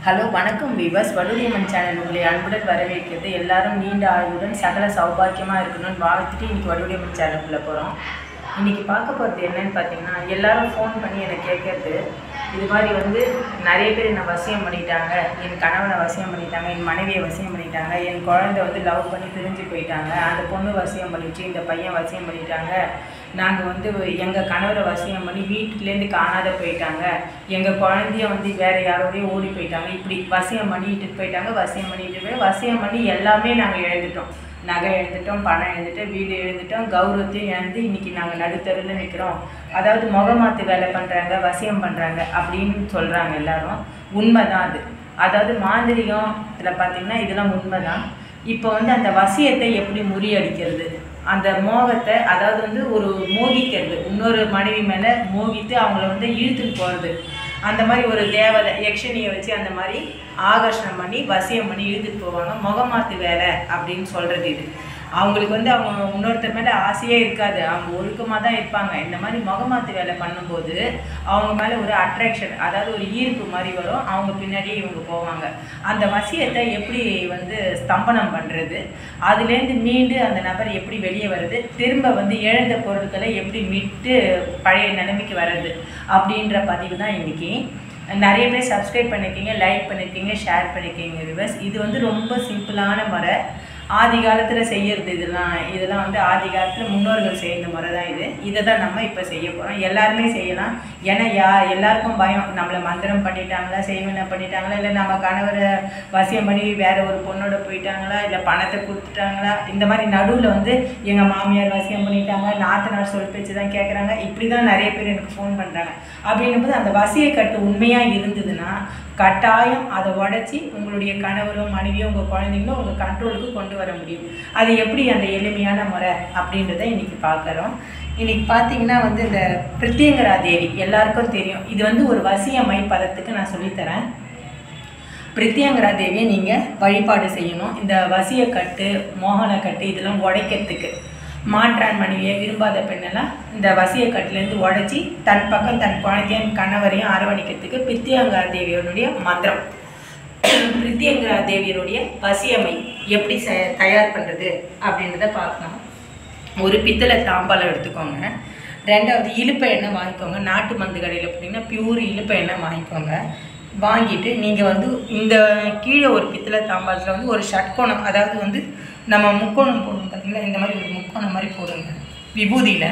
hello வணக்கம் விவஸ் வடுடியம்மன் channel உங்களை அன்புடன் வரவேற்கிறது எல்லாரும் நீண்ட ஆயுளுடன் சகல சௌபாக்கியமாக இருக்கணும்னு வாழ்த்துட்டு இன்னைக்கு வடுடியம்மன் சேனலுக்குள்ளே போகிறோம் இன்னைக்கு பார்க்க போகிறது என்னன்னு பார்த்தீங்கன்னா எல்லாரும் ஃபோன் பண்ணி எனக்கு கேட்கறது இது மாதிரி வந்து நிறைய பேர் என்னை வசியம் பண்ணிட்டாங்க என் கணவனை வசியம் பண்ணிட்டாங்க என் மனைவியை வசியம் பண்ணிட்டாங்க என் குழந்தை வந்து லவ் பண்ணி பிரிஞ்சு போயிட்டாங்க அந்த பொண்ணு வசியம் பண்ணிச்சு இந்த பையன் வசியம் பண்ணிட்டாங்க நாங்கள் வந்து எங்கள் கணவரை வசியம் பண்ணி வீட்டிலேருந்து காணாத போயிட்டாங்க எங்கள் குழந்தைய வந்து வேறு யாரோடய ஓடி போயிட்டாங்க இப்படி வசியம் பண்ணிட்டு போயிட்டாங்க வசியம் பண்ணிட்டு போய் வசியம் பண்ணி எல்லாமே நாங்கள் இழந்துட்டோம் நகை எழுந்துட்டோம் பணம் எழுந்துட்டோம் வீடு எழுந்துட்டோம் கௌரவத்தையும் இழந்து இன்னைக்கு நாங்கள் நடுத்தருவில் நிற்கிறோம் அதாவது முகமாத்து வேலை பண்ணுறாங்க வசியம் பண்ணுறாங்க அப்படின்னு சொல்கிறாங்க எல்லாரும் உண்மைதான் அது அதாவது மாந்திரிகம் இதில் பார்த்தீங்கன்னா இதெல்லாம் உண்மைதான் இப்போ வந்து அந்த வசியத்தை எப்படி முறியடிக்கிறது அந்த மோகத்தை அதாவது வந்து ஒரு மோகிக்கிறது இன்னொரு மனைவி மேலே மோகித்து அவங்கள வந்து இழுத்துட்டு போகிறது அந்த மாதிரி ஒரு தேவதை யக்ஷனியை வச்சு அந்த மாதிரி ஆகர்ஷணம் பண்ணி வசியம் பண்ணி இழுத்துட்டு போவாங்க முகமாத்து வேலை அப்படின்னு சொல்கிறது இது அவங்களுக்கு வந்து அவங்க இன்னொருத்தர் மேலே ஆசையே இருக்காது அவங்க ஒழுக்கமாக தான் இருப்பாங்க இந்த மாதிரி முகமாத்து வேலை பண்ணும்போது அவங்க மேலே ஒரு அட்ராக்ஷன் அதாவது ஒரு ஈர்ப்பு மாதிரி வரும் அவங்க பின்னாடியே இவங்க போவாங்க அந்த வசியத்தை எப்படி வந்து ஸ்தம்பனம் பண்ணுறது அதுலேருந்து மீண்டு அந்த நபர் எப்படி வெளியே வருது திரும்ப வந்து இழந்த பொருட்களை எப்படி மீட்டு பழைய நிலைமைக்கு வர்றது அப்படின்ற பதிவு தான் இன்னைக்கு நிறைய பேர் சப்ஸ்கிரைப் பண்ணியிருக்கீங்க லைக் பண்ணியிருக்கீங்க ஷேர் பண்ணியிருக்கீங்க விவர்ஸ் இது வந்து ரொம்ப சிம்பிளான முறை ஆதி காலத்தில் செய்யறது இதெல்லாம் இதெல்லாம் வந்து ஆதி காலத்தில் முன்னோர்கள் செய்கிற முறை தான் இது இதை தான் நம்ம இப்போ செய்ய போகிறோம் எல்லாருமே செய்யலாம் ஏன்னா யா எல்லாருக்கும் பயம் நம்மளை மந்திரம் பண்ணிட்டாங்களா செய்வன பண்ணிட்டாங்களா இல்லை நம்ம கணவரை வசியம் பண்ணி வேற ஒரு பொண்ணோட போயிட்டாங்களா இல்லை பணத்தை கொடுத்துட்டாங்களா இந்த மாதிரி நடுவில் வந்து எங்கள் மாமியார் வசியம் பண்ணிட்டாங்க நாத்தனார் சொல் பேச்சு தான் கேட்குறாங்க இப்படி தான் நிறைய பேர் எனக்கு ஃபோன் பண்ணுறாங்க அப்படின்னும் போது அந்த வசிய கட்டு உண்மையாக இருந்ததுன்னா கட்டாயம் அதை உடச்சி உங்களுடைய கணவரோ மனைவியோ உங்கள் குழந்தைங்களோ உங்கள் கண்ட்ரோலுக்கு கொண்டு வர முடியும் அது எப்படி அந்த எளிமையான முறை அப்படின்றத இன்னைக்கு பார்க்குறோம் இன்னைக்கு பார்த்தீங்கன்னா வந்து இந்த பிரித்தியங்கரா தேவி எல்லாருக்கும் தெரியும் இது வந்து ஒரு வசியமை பதத்துக்கு நான் சொல்லித்தரேன் பிரித்தியங்கரா தேவியை நீங்கள் வழிபாடு செய்யணும் இந்த வசியக்கட்டு மோகனக்கட்டு இதெல்லாம் உடைக்கிறதுக்கு மாற்றான் மனைவியை விரும்பாத பெண்ணெல்லாம் இந்த வசியக்கட்டுலேருந்து உடைச்சி தன் பக்கம் தன் குழந்தையும் கணவரையும் அரவணைக்கிறதுக்கு பிரித்தியங்கரா தேவியோடைய மந்திரம் பிரித்தியங்கரா தேவியருடைய வசியமை எப்படி ச தயார் பண்ணுறது அப்படின்றத பார்க்கணும் ஒரு பித்தளை தாம்பாலம் எடுத்துக்கோங்க ரெண்டாவது இழுப்பை எண்ணெய் வாங்கிக்கோங்க நாட்டு மருந்து கடையில் போனீங்கன்னா பியூர் இழுப்பை எண்ணெய் வாங்கிக்கோங்க வாங்கிட்டு நீங்கள் வந்து இந்த கீழே ஒரு பித்தளை தாம்பாளத்தில் வந்து ஒரு ஷட்கோணம் அதாவது வந்து நம்ம முக்கோணம் போடுவோம் பார்த்தீங்களா இந்த மாதிரி ஒரு முக்கோணம் மாதிரி போடுங்க விபூதியில்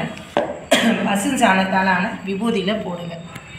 பசு சாணத்தாலான விபூதியில் போடுங்க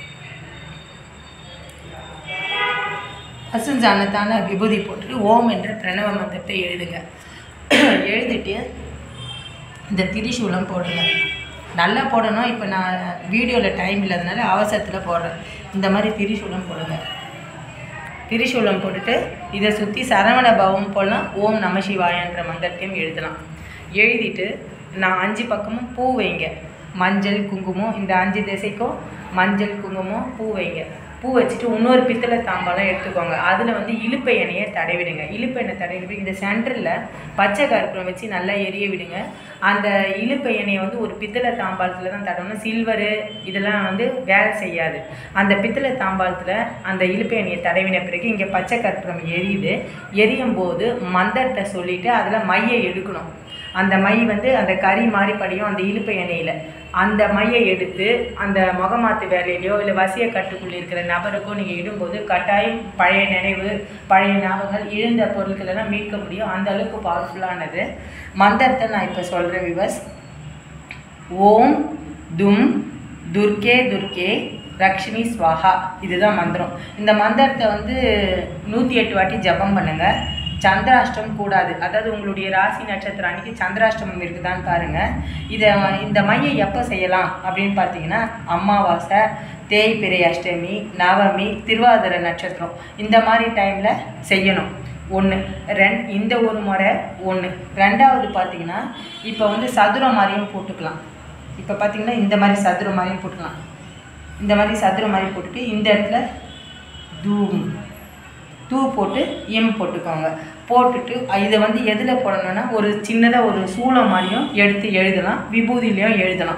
பசுஞ்சாணத்தான விபூதி போட்டுட்டு ஓம் என்ற பிரணவ மந்திரத்தை எழுதுங்க எழுதிட்டு இந்த திரிசூலம் போடுங்க நல்லா போடணும் இப்போ நான் வீடியோவில் டைம் இல்லாதனால அவசரத்தில் போடுறேன் இந்த மாதிரி திரிசூலம் போடுங்க திரிசூலம் போட்டுட்டு இதை சுற்றி சரவண பவம் போடலாம் ஓம் நம சிவாயன்ற மந்திரத்தையும் எழுதலாம் எழுதிட்டு நான் அஞ்சு பக்கமும் பூ வைங்க மஞ்சள் குங்குமம் இந்த அஞ்சு திசைக்கும் மஞ்சள் குங்குமம் பூ வைங்க பூ வச்சுட்டு இன்னொரு பித்தளை தாம்பாலம் எடுத்துக்கோங்க அதில் வந்து இழுப்பை எண்ணெயை தடவிடுங்க இழுப்பை எண்ணெய் தடவி இந்த சென்டரில் பச்சை கருப்பூரம் வச்சு நல்லா எரிய விடுங்க அந்த இழுப்பை எண்ணெயை வந்து ஒரு பித்தளை தாம்பாளத்தில் தான் தடவணும் சில்வரு இதெல்லாம் வந்து வேலை செய்யாது அந்த பித்தளை தாம்பாளத்தில் அந்த இழுப்பை எண்ணெயை தடவின பிறகு இங்கே பச்சை கற்பூரம் எரியுது எரியும் போது மந்திரத்தை சொல்லிவிட்டு அதில் மையை எடுக்கணும் அந்த மை வந்து அந்த கறி மாதிரி படியும் அந்த இழுப்பை எண்ணெயில் அந்த மையை எடுத்து அந்த முகமாத்து வேலையிலையோ இல்லை வசிய கட்டுக்குள்ளே இருக்கிற நபருக்கோ நீங்கள் இடும்போது கட்டாயம் பழைய நினைவு பழைய ஞாபகங்கள் இழந்த பொருட்களெல்லாம் மீட்க முடியும் அந்த அளவுக்கு பவர்ஃபுல்லானது மந்திரத்தை நான் இப்போ சொல்கிறேன் விவஸ் ஓம் தும் துர்கே துர்கே லக்ஷ்மி ஸ்வாஹா இதுதான் மந்திரம் இந்த மந்திரத்தை வந்து நூற்றி எட்டு வாட்டி ஜபம் பண்ணுங்கள் சந்திராஷ்டம் கூடாது அதாவது உங்களுடைய ராசி நட்சத்திரம் அன்னைக்கு சந்திராஷ்டமம் இருக்குதான்னு பாருங்கள் இதை இந்த மையை எப்போ செய்யலாம் அப்படின்னு பார்த்தீங்கன்னா அமாவாசை தேய்பிரை அஷ்டமி நவமி திருவாதிரை நட்சத்திரம் இந்த மாதிரி டைமில் செய்யணும் ஒன்று ரெண் இந்த ஒரு முறை ஒன்று ரெண்டாவது பார்த்தீங்கன்னா இப்போ வந்து சதுரம் மாதிரியும் போட்டுக்கலாம் இப்போ பார்த்தீங்கன்னா இந்த மாதிரி சதுரம் மாதிரியும் போட்டுக்கலாம் இந்த மாதிரி சதுரம் மாதிரி போட்டுட்டு இந்த இடத்துல தூம் தூ போட்டு எம் போட்டுக்கோங்க போட்டுட்டு இதை வந்து எதில் போடணும்னா ஒரு சின்னதாக ஒரு சூளம் மாதிரியும் எடுத்து எழுதலாம் விபூதிலையும் எழுதலாம்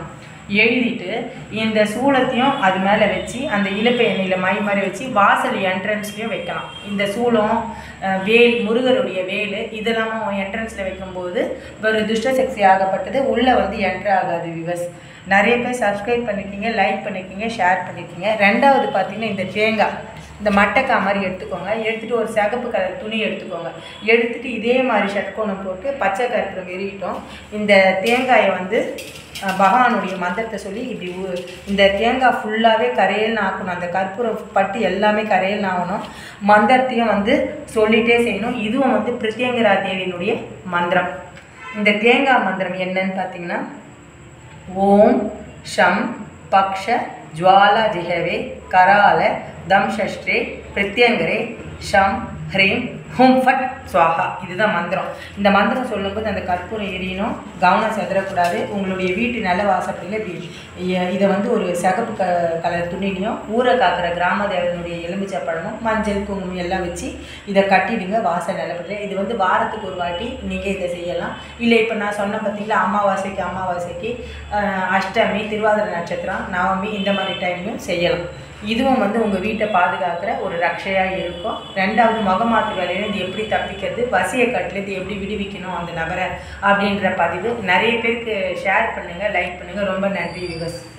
எழுதிட்டு இந்த சூளத்தையும் அது மேலே வச்சு அந்த இலுப்பை எண்ணெயில் மை மாதிரி வச்சு வாசல் என்ட்ரன்ஸ்லேயும் வைக்கலாம் இந்த சூளம் அஹ், வேல் முருகருடைய வேல் இதெல்லாம் என்ட்ரன்ஸில் வைக்கும்போது ஒரு துஷ்ட சக்தி ஆகப்பட்டது உள்ளே வந்து என்ட்ரு ஆகாது விவஸ் நிறைய பேர் சப்ஸ்கிரைப் பண்ணியிருக்கீங்க லைக் பண்ணியிருக்கீங்க ஷேர் பண்ணியிருக்கீங்க ரெண்டாவது பார்த்தீங்கன்னா இந்த தேங்காய் இந்த மட்டைக்காய் மாதிரி எடுத்துக்கோங்க எடுத்துகிட்டு ஒரு சிகப்பு கலர் துணி எடுத்துக்கோங்க எடுத்துட்டு இதே மாதிரி ஷட்கோணம் போட்டு பச்சை கருப்பில் எறிவிட்டோம் இந்த தேங்காயை வந்து அஹ், பகவானுடைய மந்திரத்தை சொல்லி இப்படி ஊ- இந்த தேங்காய் ஃபுல்லாகவே கரையல்னு ஆக்கணும் அந்த கற்பூரம் பட்டு எல்லாமே கரையல்னு ஆகணும் மந்திரத்தையும் வந்து சொல்லிகிட்டே செய்யணும் இதுவும் வந்து பிரித்யங்கரா தேவியினுடைய மந்திரம் இந்த தேங்காய் மந்திரம் என்னன்னு பார்த்தீங்கன்னா ஓம் ஷம் பக்ஷ ஜுவாலா ஜிஹவே கரால தம்ஷஷ்டே பிரத்யங்கரே ஷம் ஹ்ரீம் ஹும் ஃபட் ஸ்வாஹா இதுதான் மந்திரம் இந்த மந்திரம் சொல்லும்போது அந்த கற்பூரம் எரியணும் கவனம் செதறக்கூடாது உங்களுடைய வீட்டு நில வாசப்படியில் இப்படி இ- இதை வந்து ஒரு சிகப்பு க கலர் துணிலையும் ஊற காக்கிற கிராம தேவனுடைய எலுமிச்சை பழமும் மஞ்சள் குங்குமம் எல்லாம் வச்சு இதை கட்டிடுங்க வாசல் நிலப்படியில் இது வந்து வாரத்துக்கு ஒரு வாட்டி நீங்கள் இதை செய்யலாம் இல்லை இப்போ நான் சொன்ன பார்த்தீங்களா அமாவாசைக்கு அமாவாசைக்கு அஹ், அஷ்டமி திருவாதிரை நட்சத்திரம் நவமி இந்த மாதிரி டைம்லையும் செய்யலாம் இதுவும் வந்து உங்கள் வீட்டை பாதுகாக்கிற ஒரு ரக்ஷையாக இருக்கும் ரெண்டாவது முகமாத்து வேலையிலேருந்து எப்படி தப்பிக்கிறது வசிய கட்டுலேருந்து எப்படி விடுவிக்கணும் அந்த நபரை அப்படின்ற பதிவு நிறைய பேருக்கு ஷேர் பண்ணுங்கள் லைக் பண்ணுங்கள் ரொம்ப நன்றி விவஸ்